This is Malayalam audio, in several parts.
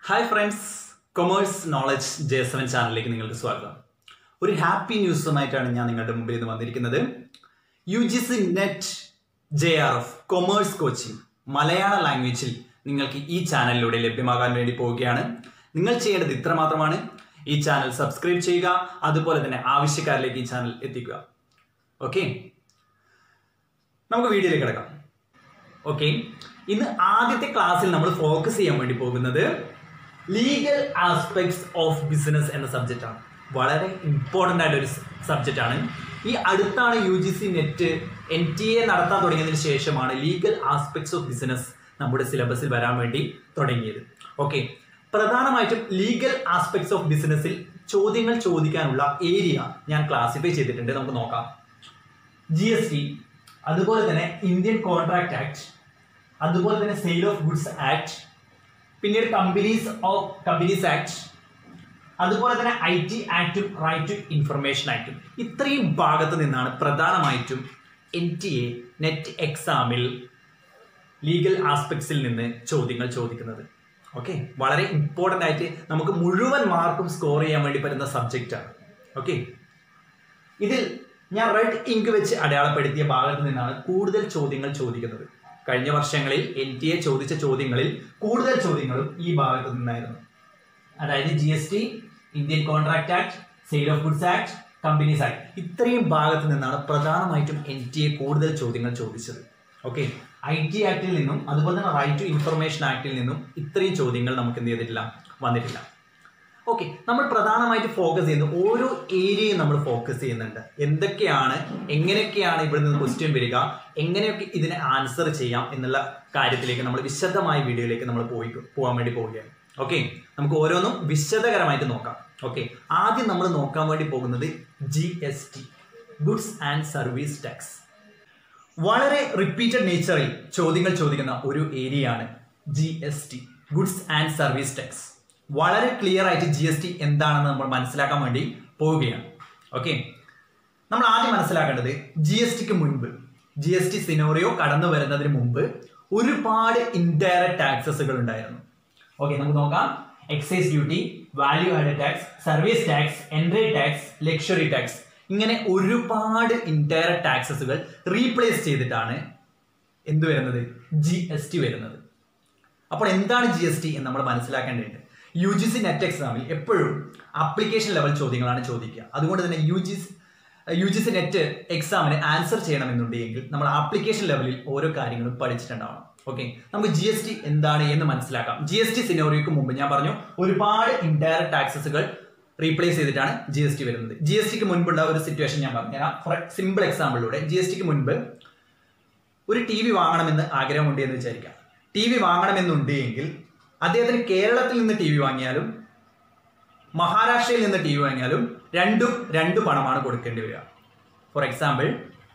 hi friends commerce knowledge J seven ചാനലിലേക്ക് നിങ്ങൾക്ക് സ്വാഗതം ഒരു ഹാപ്പി ന്യൂസുമായിട്ടാണ് ഞാൻ നിങ്ങളുടെ മുമ്പിൽ നിന്ന് വന്നിരിക്കുന്നത് U G C net J R F commerce coaching Malayala ലാംഗ്വേജിൽ നിങ്ങൾക്ക് ഈ ചാനലിലൂടെ ലഭ്യമാകാൻ വേണ്ടി പോവുകയാണ് നിങ്ങൾ ചെയ്യേണ്ടത് ഇത്ര മാത്രമാണ് ഈ ചാനൽ സബ്സ്ക്രൈബ് ചെയ്യുക അതുപോലെ തന്നെ ആവശ്യക്കാരിലേക്ക് ഈ ചാനൽ എത്തിക്കുക ഓക്കെ നമുക്ക് വീഡിയോയിലേക്ക് കിടക്കാം ഓക്കെ ഇന്ന് ആദ്യത്തെ ക്ലാസ്സിൽ നമ്മൾ ഫോക്കസ് ചെയ്യാൻ വേണ്ടി പോകുന്നത് ലീഗൽ ആസ്പെക്ട്സ് ഓഫ് ബിസിനസ് എന്ന സബ്ജക്റ്റ് ആണ് വളരെ ഇമ്പോർട്ടൻ്റ് ആയിട്ട് ഒരു സബ്ജക്റ്റ് ആണ് ഈ അടുത്താണ് U G C NET N T A നടത്താൻ തുടങ്ങിയതിന് ശേഷമാണ് ലീഗൽ ആസ്പെക്ട്സ് ഓഫ് ബിസിനസ് നമ്മുടെ സിലബസിൽ വരാൻ വേണ്ടി തുടങ്ങിയത് ഓക്കെ പ്രധാനമായിട്ടും ലീഗൽ ആസ്പെക്ട്സ് ഓഫ് ബിസിനസ്സിൽ ചോദ്യങ്ങൾ ചോദിക്കാനുള്ള ഏരിയ ഞാൻ ക്ലാസിഫൈ ചെയ്തിട്ടുണ്ട് നമുക്ക് നോക്കാം ജി എസ് ടി അതുപോലെ തന്നെ ഇന്ത്യൻ കോൺട്രാക്ട് ആക്ട് അതുപോലെ തന്നെ സെയിൽ ഓഫ് ഗുഡ്സ് ആക്ട് പിന്നീട് കമ്പനീസ് ഓഫ് കമ്പനീസ് ആക്ട് അതുപോലെ തന്നെ ഐ ടി ആക്ടും റൈറ്റ് ടു ഇൻഫർമേഷൻ ആക്ടും ഇത്രയും ഭാഗത്ത് നിന്നാണ് പ്രധാനമായിട്ടും എൻ ടി എ നെറ്റ് എക്സാമിൽ ലീഗൽ ആസ്പെക്ട്സിൽ നിന്ന് ചോദ്യങ്ങൾ ചോദിക്കുന്നത് ഓക്കെ വളരെ ഇമ്പോർട്ടൻ്റ് ആയിട്ട് നമുക്ക് മുഴുവൻ മാർക്കും സ്കോർ ചെയ്യാൻ വേണ്ടി പറ്റുന്ന സബ്ജക്റ്റാണ് ഓക്കെ ഇതിൽ ഞാൻ റെഡ് ഇങ്ക് വെച്ച് അടയാളപ്പെടുത്തിയ ഭാഗത്ത് നിന്നാണ് കൂടുതൽ ചോദ്യങ്ങൾ ചോദിക്കുന്നത് കഴിഞ്ഞ വർഷങ്ങളിൽ എൻ ടി എ ചോദിച്ച ചോദ്യങ്ങളിൽ കൂടുതൽ ചോദ്യങ്ങളും ഈ ഭാഗത്ത് നിന്നായിരുന്നു അതായത് G S T Indian contract act sale of goods act companies act ഇത്രയും ഭാഗത്ത് നിന്നാണ് പ്രധാനമായിട്ടും എൻ ടി എ കൂടുതൽ ചോദ്യങ്ങൾ ചോദിച്ചത് ഓക്കെ ഐ ടി ആക്ടിൽ നിന്നും അതുപോലെ തന്നെ റൈറ്റ് ടു ഇൻഫർമേഷൻ ആക്ടിൽ നിന്നും ഇത്രയും ചോദ്യങ്ങൾ നമുക്ക് എന്ത് ചെയ്തിട്ടില്ല വന്നിട്ടില്ല ഓക്കെ നമ്മൾ പ്രധാനമായിട്ട് ഫോക്കസ് ചെയ്യുന്നത് ഓരോ ഏരിയയും നമ്മൾ ഫോക്കസ് ചെയ്യുന്നുണ്ട് എന്തൊക്കെയാണ് എങ്ങനെയൊക്കെയാണ് ഇവിടെ നിന്ന് ക്വസ്റ്റ്യൻ വരിക എങ്ങനെയൊക്കെ ഇതിനെ ആൻസർ ചെയ്യാം എന്നുള്ള കാര്യത്തിലേക്ക് നമ്മൾ വിശദമായ വീഡിയോയിലേക്ക് നമ്മൾ പോയി പോകാൻ വേണ്ടി പോവുകയാണ് ഓക്കെ നമുക്ക് ഓരോന്നും വിശദകരമായിട്ട് നോക്കാം ഓക്കെ ആദ്യം നമ്മൾ നോക്കാൻ വേണ്ടി പോകുന്നത് G S T goods and service tax വളരെ റിപ്പീറ്റഡ് നേച്ചറിൽ ചോദ്യങ്ങൾ ചോദിക്കുന്ന ഒരു ഏരിയയാണ് G S T goods and service tax വളരെ ക്ലിയർ ആയിട്ട് ജി എസ് ടി എന്താണെന്ന് നമ്മൾ മനസ്സിലാക്കാൻ വേണ്ടി പോവുകയാണ് ഓക്കെ നമ്മൾ ആദ്യം മനസ്സിലാക്കേണ്ടത് ജി എസ് ടിക്ക് മുൻപ് ജി എസ് ടി സിനോറിയോ കടന്നു വരുന്നതിന് മുമ്പ് ഒരുപാട് ഇൻഡയറക്ട് ടാക്സസുകൾ ഉണ്ടായിരുന്നു ഓക്കെ നമുക്ക് നോക്കാം excise duty value added tax service tax entry tax luxury tax ഇങ്ങനെ ഒരുപാട് ഇൻഡയറക്ട് ടാക്സസുകൾ റീപ്ലേസ് ചെയ്തിട്ടാണ് എന്ത് വരുന്നത് ജി എസ് ടി വരുന്നത് അപ്പോൾ എന്താണ് ജി എസ് ടി എന്ന് നമ്മൾ മനസ്സിലാക്കേണ്ടതുണ്ട് യു ജി സി നെറ്റ് എക്സാമിൽ എപ്പോഴും ആപ്ലിക്കേഷൻ ലെവൽ ചോദ്യങ്ങളാണ് ചോദിക്കുക അതുകൊണ്ട് തന്നെ U G U G C NET എക്സാമിന് ആൻസർ ചെയ്യണമെന്നുണ്ടെങ്കിൽ നമ്മൾ ആപ്ലിക്കേഷൻ ലെവലിൽ ഓരോ കാര്യങ്ങളും പഠിച്ചിട്ടുണ്ടാവണം ഓക്കെ നമുക്ക് ജി എസ് ടി എന്താണ് എന്ന് മനസ്സിലാക്കാം ജി എസ് ടി സിനോറിയോക്ക് മുമ്പ് ഞാൻ പറഞ്ഞു ഒരുപാട് ഇൻഡയറക്ട് ടാക്സസുകൾ റീപ്ലേസ് ചെയ്തിട്ടാണ് ജി എസ് ടി വരുന്നത് ജി എസ് ടിക്ക് മുൻപുള്ള ഒരു സിറ്റുവേഷൻ ഞാൻ പറഞ്ഞുതരാം ഫോർ സിമ്പിൾ എക്സാമ്പിളിലൂടെ ജി എസ് ടിക്ക് മുൻപ് ഒരു ടി വി വാങ്ങണമെന്ന് ആഗ്രഹമുണ്ട് എന്ന് വിചാരിക്കാം ടി വി വാങ്ങണമെന്നുണ്ട് എങ്കിൽ അദ്ദേഹത്തിന് കേരളത്തിൽ നിന്ന് ടി വി വാങ്ങിയാലും മഹാരാഷ്ട്രയിൽ നിന്ന് ടി വി വാങ്ങിയാലും രണ്ടും രണ്ട് പണമാണ് കൊടുക്കേണ്ടി വരിക for example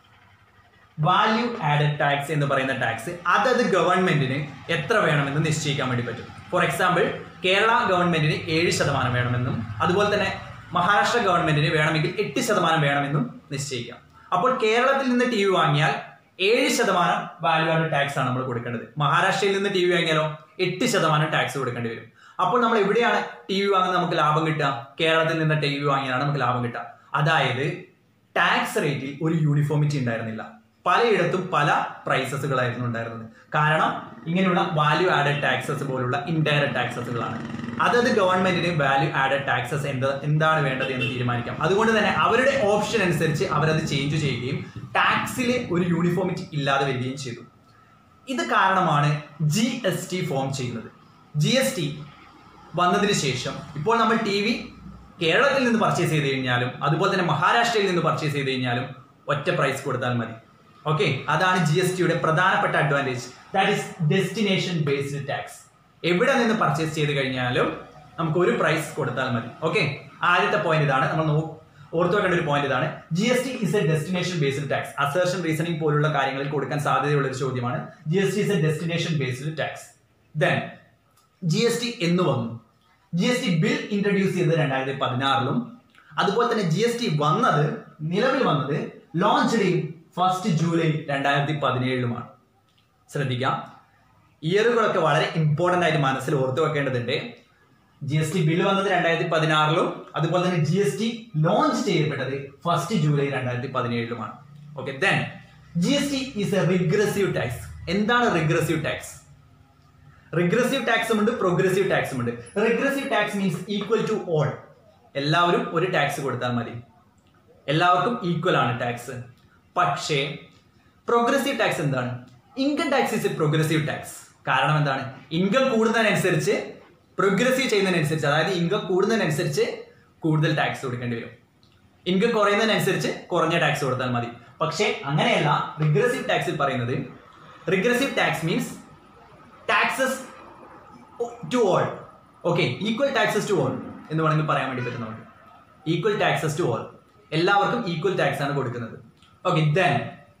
value added tax എന്ന് പറയുന്ന ടാക്സ് അതത് ഗവൺമെന്റിന് എത്ര വേണമെന്ന് നിശ്ചയിക്കാൻ വേണ്ടി പറ്റും ഫോർ എക്സാമ്പിൾ കേരള ഗവൺമെന്റിന് ഏഴ് ശതമാനം വേണമെന്നും അതുപോലെ തന്നെ മഹാരാഷ്ട്ര ഗവൺമെന്റിന് വേണമെങ്കിൽ എട്ട് ശതമാനം വേണമെന്നും നിശ്ചയിക്കാം അപ്പോൾ കേരളത്തിൽ നിന്ന് ടി വി വാങ്ങിയാൽ ഏഴ് ശതമാനം വാല്യൂ ആഡഡ് ടാക്സ് ആണ് നമ്മൾ കൊടുക്കേണ്ടത് മഹാരാഷ്ട്രയിൽ നിന്ന് ടി വി വാങ്ങിയാലോ എട്ട് ശതമാനം ടാക്സ് കൊടുക്കേണ്ടി വരും അപ്പോൾ നമ്മൾ എവിടെയാണ് ടി വി വാങ്ങുന്നത് നമുക്ക് ലാഭം കിട്ടുക കേരളത്തിൽ നിന്ന് ടി വി വാങ്ങിയാലാണ് നമുക്ക് ലാഭം കിട്ടുക അതായത് ടാക്സ് റേറ്റിൽ ഒരു യൂണിഫോമിറ്റി ഉണ്ടായിരുന്നില്ല പലയിടത്തും പല പ്രൈസസുകളായിരുന്നു ഉണ്ടായിരുന്നത് കാരണം ഇങ്ങനെയുള്ള വാല്യൂ ആഡഡ് ടാക്സസ് പോലുള്ള ഇൻഡയറക്ട് ടാക്സസുകളാണ് അതത് ഗവൺമെന്റിന് വാല്യൂ ആഡഡ് ടാക്സസ് എന്ത് എന്താണ് വേണ്ടത് എന്ന് തീരുമാനിക്കാം അതുകൊണ്ട് തന്നെ അവരുടെ ഓപ്ഷൻ അനുസരിച്ച് അവരത് ചേഞ്ച് ചെയ്യുകയും ടാക്സിൽ ഒരു യൂണിഫോമിറ്റി ഇല്ലാതെ വരികയും ചെയ്തു ഇത് കാരണമാണ് ജി എസ് ടി ഫോം ചെയ്യുന്നത് ജി എസ് ടി വന്നതിന് ശേഷം ഇപ്പോൾ നമ്മൾ ടി വി കേരളത്തിൽ നിന്ന് പർച്ചേസ് ചെയ്ത് കഴിഞ്ഞാലും അതുപോലെ തന്നെ മഹാരാഷ്ട്രയിൽ നിന്ന് പർച്ചേസ് ചെയ്ത് കഴിഞ്ഞാലും ഒറ്റ പ്രൈസ് കൊടുത്താൽ മതി ഓക്കെ അതാണ് ജി എസ് ടിയുടെ പ്രധാനപ്പെട്ട advantage that is destination based tax എവിടെ നിന്ന് പർച്ചേസ് ചെയ്ത് കഴിഞ്ഞാലും നമുക്ക് ഒരു പ്രൈസ് കൊടുത്താൽ മതി ഓക്കെ ആദ്യത്തെ പോയിന്റ് ഇതാണ് നമ്മൾ നോക്കും ഓർത്തു വെക്കേണ്ട ഒരു പോയിന്റ് ഇതാണ് G S T is a destination based tax assertion reasoning പോലുള്ള കാര്യങ്ങളിൽ കൊടുക്കാൻ സാധ്യതയുള്ള ഒരു ചോദ്യമാണ് G S T is a destination based tax then G S T എന്ന് വന്നു G S T bill introduce ചെയ്തത് രണ്ടായിരത്തി പതിനാറിലും അതുപോലെ തന്നെ ജി എസ് ടി വന്നത് നിലവിൽ വന്നത് ലോഞ്ച് ഇൻ ഫസ്റ്റ് ജൂലൈ രണ്ടായിരത്തി പതിനേഴിലുമാണ് ശ്രദ്ധിക്കാം ഇയറുകളൊക്കെ വളരെ ഇമ്പോർട്ടൻ്റ് ആയിട്ട് മനസ്സിൽ ഓർത്തു വെക്കേണ്ടതുണ്ട് ജി എസ് ടി ബിൽ വന്നത് രണ്ടായിരത്തി പതിനാറിലും അതുപോലെ തന്നെ ജി എസ് ടി ലോഞ്ച് ചെയ്യപ്പെട്ടത് ഫസ്റ്റ് ജൂലൈ രണ്ടായിരത്തി പതിനേഴിലുമാണ് okay then G S T is a regressive tax എന്താണ് റിഗ്രസീവ് ടാക്സ് റിഗ്രസീവ് ടാക്സും ഉണ്ട് പ്രോഗ്രസീവ് ടാക്സും ഉണ്ട് regressive tax means equal to all എല്ലാവരും ഒരു ടാക്സ് കൊടുത്താൽ മതി എല്ലാവർക്കും ഈക്വൽ ആണ് ടാക്സ് പക്ഷേ പ്രോഗ്രസീവ് ടാക്സ് എന്താണ് income tax is a progressive tax കാരണം എന്താണ് ഇൻകം കൂടുന്നതിനനുസരിച്ച് പ്രോഗ്രസീവ് ചെയ്യുന്നതിനനുസരിച്ച് അതായത് ഇൻകം കൂടുന്നതിനനുസരിച്ച് കൂടുതൽ ടാക്സ് കൊടുക്കേണ്ടി വരും ഇൻകം കുറയുന്നതിനനുസരിച്ച് കുറഞ്ഞ ടാക്സ് കൊടുത്താൽ മതി പക്ഷേ അങ്ങനെയല്ല റിഗ്രസീവ് ടാക്സിൽ പറയുന്നത് regressive tax means taxes to all okay equal taxes to all എന്ന് വേണമെങ്കിൽ പറയാൻ വേണ്ടി പറ്റും നമുക്ക് ഈക്വൽ ടാക്സസ് ടു ഓൾ എല്ലാവർക്കും ഈക്വൽ ടാക്സ് ആണ് കൊടുക്കുന്നത് okay then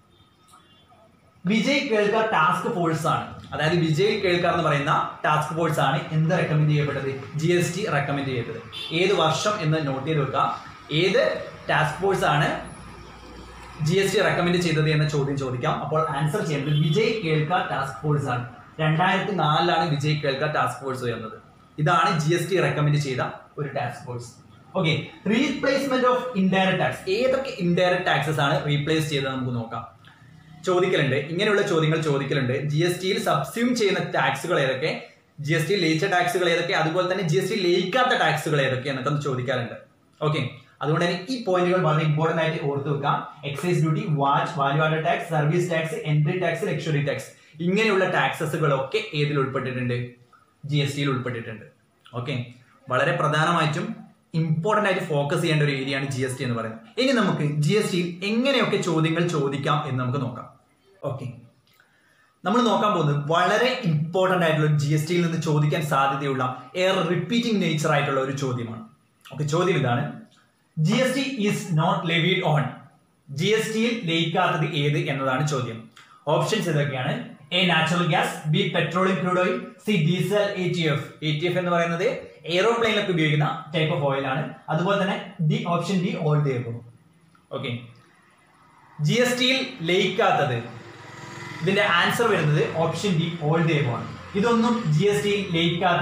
Vijay Kelkar task force ആണ് അതായത് വിജയ് കേൾക്കാർ എന്ന് പറയുന്ന ടാസ്ക് ഫോഴ്സ് ആണ് എന്ത് റെക്കമെൻഡ് ചെയ്യപ്പെട്ടത് ജി എസ് ടി റെക്കമെൻഡ് ചെയ്തത് ഏത് വർഷം എന്ന് നോട്ട് ചെയ്ത് വെക്കുക ഏത് ടാസ്ക് ഫോഴ്സ് ആണ് ജി എസ് ടി റെക്കമെൻഡ് ചെയ്തത് എന്ന ചോദ്യം ചോദിക്കാം അപ്പോൾ ആൻസർ ചെയ്യുന്നത് വിജയ് കേൾക്കാർ ടാസ്ക് ഫോഴ്സ് ആണ് രണ്ടായിരത്തി നാലിലാണ് വിജയ് കേൾക്കാർ ടാസ്ക് ഫോഴ്സ് വരുന്നത് ഇതാണ് ജി എസ് ടി റെക്കമെൻഡ് ചെയ്ത ഒരു task force okay replacement of indirect tax ഏതൊക്കെ ഇൻഡയറക്ട് ടാക്സസ് ആണ് റീപ്ലേസ് ചെയ്തത് നമുക്ക് നോക്കാം ചോദിക്കലുണ്ട് ഇങ്ങനെയുള്ള ചോദ്യങ്ങൾ ചോദിക്കലുണ്ട് ജി എസ് ടിയിൽ സബ്സ്യൂം ചെയ്യുന്ന ടാക്സുകൾ ഏതൊക്കെ ജി എസ് ടി ലയിച്ച ടാക്സുകൾ ഏതൊക്കെ അതുപോലെ തന്നെ ജി എസ് ടി ലയിക്കാത്ത ടാക്സുകൾ ഏതൊക്കെ എന്നൊക്കെ ഒന്ന് ചോദിക്കാറുണ്ട് ഓക്കെ അതുകൊണ്ട് തന്നെ ഈ പോയിന്റുകൾ വളരെ ഇമ്പോർട്ടന്റ് ആയിട്ട് ഓർത്ത് വെക്കാം excise duty watch value added tax service tax entry tax luxury tax ഇങ്ങനെയുള്ള ടാക്സസുകളൊക്കെ ഏതിൽ ഉൾപ്പെട്ടിട്ടുണ്ട് ജി എസ് ടിയിൽ ഉൾപ്പെട്ടിട്ടുണ്ട് ഓക്കെ വളരെ പ്രധാനമായിട്ടും ഇമ്പോർട്ടന്റ് ആയിട്ട് ഫോക്കസ് ചെയ്യേണ്ട ഒരു ഏരിയയാണ് ജി എസ് ടി എന്ന് പറയുന്നത് ഇനി നമുക്ക് ജി എസ് ടിയിൽ എങ്ങനെയൊക്കെ ചോദ്യങ്ങൾ ചോദിക്കാം എന്ന് നമുക്ക് നോക്കാം ഓക്കെ നമ്മൾ നോക്കാൻ പോകുന്നത് വളരെ ഇമ്പോർട്ടന്റ് ആയിട്ടുള്ള ജി എസ് ടിയിൽ നിന്ന് ചോദിക്കാൻ സാധ്യതയുള്ള എയർ റിപ്പീറ്റിംഗ് നേച്ചർ ആയിട്ടുള്ള ഒരു ചോദ്യമാണ് ഓക്കെ ചോദ്യം ഇതാണ് G S T is not levied on G S ടിയിൽ ലയിക്കാത്തത് ഏത് എന്നതാണ് ചോദ്യം ഓപ്ഷൻസ് ഇതൊക്കെയാണ് A natural gas B petroleum crude oil C diesel A T F A T F എന്ന് പറയുന്നത് എയ്റോപ്ലെയിനിലൊക്കെ ഉപയോഗിക്കുന്ന ടൈപ്പ് ഓഫ് ഓയിൽ ആണ് അതുപോലെ തന്നെ D option D all day okay G S ടിയിൽ ലയിക്കാത്തത് ഇതിന്റെ ആൻസർ വരുന്നത് ഓപ്ഷൻ ഡി ഓൾ ഡേ ആണ് ഇതൊന്നും ജി എസ് ടിയിൽ ലയിക്കാത്ത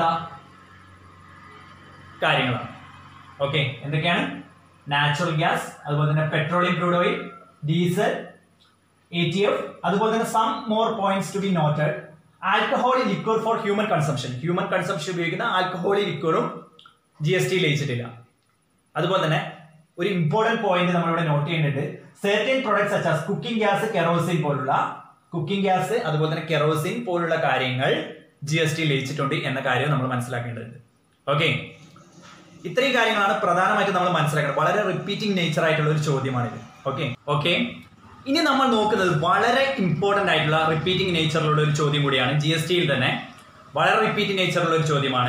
കാര്യങ്ങളാണ് ഓക്കെ എന്തൊക്കെയാണ് നാച്ചുറൽ ഗ്യാസ് അതുപോലെ തന്നെ petroleum crude oil diesel A T F അതുപോലെ തന്നെ some more points to be noted alcoholic liquor for human consumption human consumption ഉപയോഗിക്കുന്ന ആൽക്കഹോളി ലിക്വറും ജി എസ് ടി ലയിച്ചിട്ടില്ല അതുപോലെ തന്നെ ഒരു ഇമ്പോർട്ടന്റ് പോയിന്റ് നമ്മളിവിടെ നോട്ട് ചെയ്യേണ്ടത് certain products such as cooking gas kerosene പോലുള്ള കുക്കിംഗ് ഗ്യാസ് അതുപോലെ തന്നെ കെറോസിൻ പോലുള്ള കാര്യങ്ങൾ ജി എസ് ടി ലയിച്ചിട്ടുണ്ട് എന്ന കാര്യം നമ്മൾ മനസ്സിലാക്കേണ്ടതുണ്ട് ഓക്കെ ഇത്രയും കാര്യങ്ങളാണ് പ്രധാനമായിട്ടും നമ്മൾ മനസ്സിലാക്കുന്നത് വളരെ റിപ്പീറ്റിംഗ് നേച്ചർ ആയിട്ടുള്ള ഒരു ചോദ്യമാണിത് ഓക്കെ ഓക്കെ ഇനി നമ്മൾ നോക്കുന്നത് വളരെ ഇമ്പോർട്ടന്റ് ആയിട്ടുള്ള റിപ്പീറ്റിംഗ് നേച്ചറിലുള്ള ഒരു ചോദ്യം കൂടിയാണ് ജി എസ് ടിയിൽ തന്നെ വളരെ റിപ്പീറ്റിംഗ് നേച്ചറുള്ള ഒരു ചോദ്യമാണ്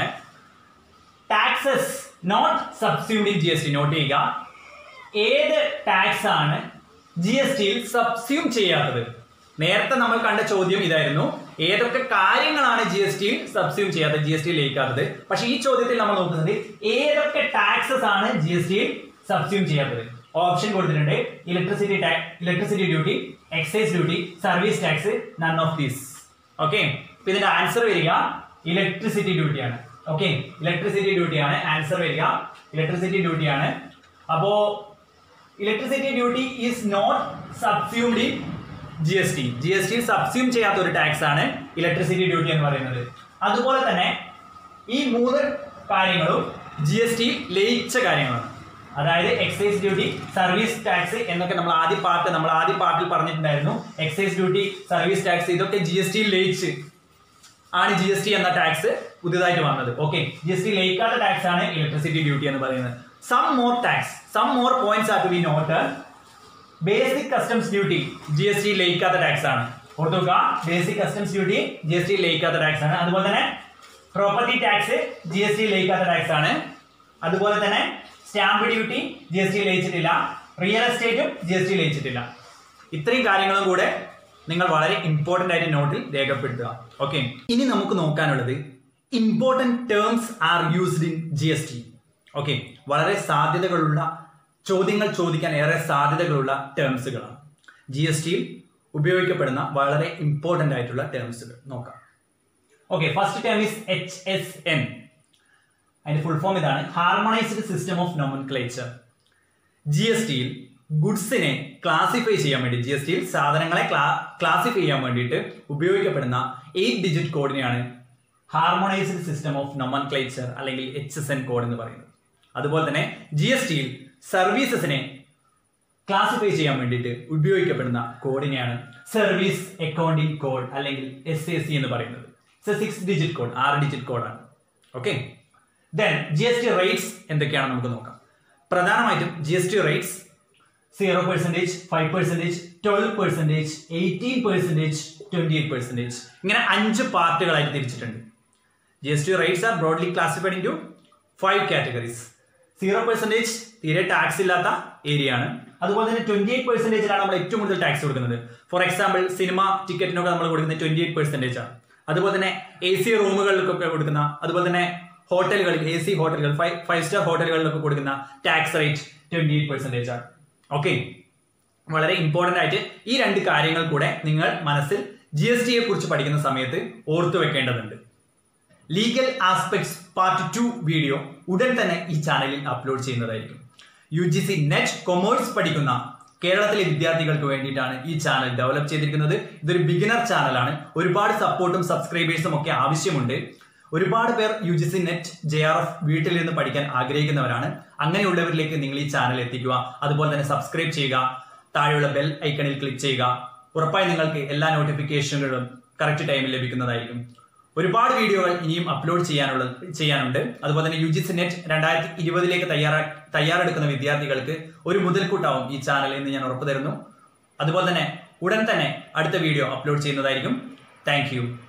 taxes not subsumed in G S T note ചെയ്യുക ഏത് ടാക്സ് ആണ് ജി എസ് ടിയിൽ സബ്സ്യൂം ചെയ്യാത്തത് നേരത്തെ നമ്മൾ കണ്ട ചോദ്യം ഇതായിരുന്നു ഏതൊക്കെ കാര്യങ്ങളാണ് ജി എസ് ടിയിൽ സബ്സ്യൂം ചെയ്യാത്തത് ജി എസ് ടി ലയിക്കാത്തത് പക്ഷെ ഈ ചോദ്യത്തിൽ നമ്മൾ നോക്കുന്നത് ഏതൊക്കെ ടാക്സസ് ആണ് ജി എസ് ടിയിൽ സബ്സ്യൂം ചെയ്യാത്തത് ഓപ്ഷൻ കൊടുത്തിട്ടുണ്ട് electricity electricity duty excise duty service tax none of these okay ഇപ്പൊ ഇതിന്റെ ആൻസർ വരിക ഇലക്ട്രിസിറ്റി ഡ്യൂട്ടിയാണ് ഓക്കെ ഇലക്ട്രിസിറ്റി ഡ്യൂട്ടിയാണ് ആൻസർ വരിക ഇലക്ട്രിസിറ്റി ഡ്യൂട്ടിയാണ് അപ്പോ electricity duty is not subsumed in G S T G S T subsume ചെയ്യാത്ത ഒരു ടാക്സ് ആണ് ഇലക്ട്രിസിറ്റി ഡ്യൂട്ടി എന്ന് പറയുന്നത് അതുപോലെ തന്നെ ഈ മൂന്ന് കാര്യങ്ങളും ജി എസ് ടി ലയിച്ച കാര്യങ്ങളാണ് അതായത് എക്സൈസ് ഡ്യൂട്ടി സർവീസ് ടാക്സ് എന്നൊക്കെ നമ്മൾ ആദ്യ പാർട്ട് നമ്മൾ ആദ്യ പാർട്ടിൽ പറഞ്ഞിട്ടുണ്ടായിരുന്നു എക്സൈസ് ഡ്യൂട്ടി സർവീസ് ടാക്സ് ഇതൊക്കെ ജി എസ് ടി ലയിച്ച് ആണ് ജി എസ് ടി എന്ന ടാക്സ് പുതിയതായിട്ട് വന്നത് ഓക്കെ ജി എസ് ടി ലയിക്കാത്ത ടാക്സ് ആണ് ഇലക്ട്രിസിറ്റി ഡ്യൂട്ടി എന്ന് പറയുന്നത് some more tax some more points are to be note basic customs duty G S T ലയിക്കാത്ത ടാക്സ് ആണ് ഓർത്തുക basic customs duty G S T ലയിക്കാത്ത ടാക്സ് ആണ് അതുപോലെ തന്നെ property tax G S T ലയിക്കാത്ത ടാക്സ് ആണ് അതുപോലെ തന്നെ stamp duty G S T ലയിച്ചിട്ടില്ല റിയൽ എസ്റ്റേറ്റും ജി എസ് ടി ലയിച്ചിട്ടില്ല ഇത്രയും കാര്യങ്ങളും കൂടെ നിങ്ങൾ വളരെ ഇമ്പോർട്ടന്റ് ആയിട്ട് നോട്ടിൽ രേഖപ്പെടുത്തുക ഓക്കെ ഇനി നമുക്ക് നോക്കാനുള്ളത് important terms are used in G S T okay വളരെ സാധ്യതകളുള്ള ചോദ്യങ്ങൾ ചോദിക്കാൻ ഏറെ സാധ്യതകളുള്ള ടേംസുകളാണ് ജി എസ് ടിയിൽ ഉപയോഗിക്കപ്പെടുന്ന വളരെ ഇമ്പോർട്ടന്റ് ആയിട്ടുള്ള ടേംസുകൾ നോക്കാം okay first term is H S N അതിന്റെ ഫുൾ ഫോം ഇതാണ് harmonized system of nomenclature G S ടിയിൽ ഗുഡ്സിനെ ക്ലാസിഫൈ ചെയ്യാൻ വേണ്ടി ജി എസ് ടിയിൽ സാധനങ്ങളെ ക്ലാസിഫൈ ചെയ്യാൻ വേണ്ടിയിട്ട് ഉപയോഗിക്കപ്പെടുന്ന എയ്റ്റ് ഡിജിറ്റ് കോഡിനെയാണ് ഹാർമോണൈസ്ഡ് സിസ്റ്റം ഓഫ് നൊമൻക്ലേച്ചർ അല്ലെങ്കിൽ എച്ച് എസ് എൻ കോഡ് എന്ന് പറയുന്നത് അതുപോലെ തന്നെ ജി എസ് ടിയിൽ സർവീസസിനെ ക്ലാസിഫൈ ചെയ്യാൻ വേണ്ടിയിട്ട് ഉപയോഗിക്കപ്പെടുന്ന കോഡിനെയാണ് സർവീസ് അക്കൗണ്ടിംഗ് കോഡ് അല്ലെങ്കിൽ എസ് എ സി എന്ന് പറയുന്നത് സിക്സ് ഡിജിറ്റ് കോഡ് ആറ് ഡിജിറ്റ് കോഡാണ് okay then G S T rates എന്തൊക്കെയാണ് നമുക്ക് നോക്കാം പ്രധാനമായിട്ടും G S T rates zero percentage five percentage twelve percentage eighteen percentage twenty eight percentage ഇങ്ങനെ അഞ്ച് പാർട്ടുകളായിട്ട് തിരിച്ചിട്ടുണ്ട് G S T rates are broadly classified in to five categories zero percentage തീരെ ടാക്സ് ഇല്ലാത്ത ഏരിയ ആണ് അതുപോലെ തന്നെ ട്വന്റി എയ്റ്റ് പെർസെൻറ്റേജിലാണ് നമ്മൾ ഏറ്റവും കൂടുതൽ ടാക്സ് കൊടുക്കുന്നത് ഫോർ എക്സാമ്പിൾ സിനിമ ടിക്കറ്റിനൊക്കെ നമ്മൾ കൊടുക്കുന്നത് ട്വന്റി എയ്റ്റ് പെർസെൻറ്റേജ് ആണ് അതുപോലെ തന്നെ എ സി റൂമുകളിലൊക്കെ കൊടുക്കുന്ന അതുപോലെ തന്നെ ഹോട്ടലുകളിൽ എ സി ഹോട്ടലുകൾ ഫൈവ് ഫൈവ് സ്റ്റാർ ഹോട്ടലുകളിലൊക്കെ കൊടുക്കുന്ന tax rate twenty eight percentage ആണ് ഓക്കെ വളരെ ഇമ്പോർട്ടന്റ് ആയിട്ട് ഈ രണ്ട് കാര്യങ്ങൾ കൂടെ നിങ്ങൾ മനസ്സിൽ ജി എസ് ടിയെ കുറിച്ച് പഠിക്കുന്ന സമയത്ത് ഓർത്തു വെക്കേണ്ടതുണ്ട് legal aspects part two video ഉടൻ തന്നെ ഈ ചാനലിൽ അപ്ലോഡ് ചെയ്യുന്നതായിരിക്കും U G C net commerce പഠിക്കുന്ന കേരളത്തിലെ വിദ്യാർത്ഥികൾക്ക് വേണ്ടിയിട്ടാണ് ഈ ചാനൽ ഡെവലപ്പ് ചെയ്തിരിക്കുന്നത് ഇതൊരു ബിഗിനർ ചാനലാണ് ഒരുപാട് സപ്പോർട്ടും സബ്സ്ക്രൈബേഴ്സും ഒക്കെ ആവശ്യമുണ്ട് ഒരുപാട് പേർ U G C net J R F വീട്ടിൽ നിന്ന് പഠിക്കാൻ ആഗ്രഹിക്കുന്നവരാണ് അങ്ങനെയുള്ളവരിലേക്ക് നിങ്ങൾ ഈ ചാനൽ എത്തിക്കുക അതുപോലെ തന്നെ സബ്സ്ക്രൈബ് ചെയ്യുക താഴെയുള്ള ബെൽ ഐക്കണിൽ ക്ലിക്ക് ചെയ്യുക ഉറപ്പായി നിങ്ങൾക്ക് എല്ലാ നോട്ടിഫിക്കേഷനുകളും കറക്റ്റ് ടൈമിൽ ലഭിക്കുന്നതായിരിക്കും ഒരുപാട് വീഡിയോകൾ ഇനിയും അപ്ലോഡ് ചെയ്യാനുള്ള ചെയ്യാനുണ്ട് അതുപോലെ തന്നെ യു ജി സി നെറ്റ് രണ്ടായിരത്തി ഇരുപതിലേക്ക് തയ്യാറാ തയ്യാറെടുക്കുന്ന വിദ്യാർത്ഥികൾക്ക് ഒരു മുതൽക്കൂട്ടാവും ഈ ചാനൽ എന്ന് ഞാൻ ഉറപ്പു തരുന്നു അതുപോലെ തന്നെ ഉടൻ തന്നെ അടുത്ത വീഡിയോ അപ്ലോഡ് ചെയ്യുന്നതായിരിക്കും താങ്ക്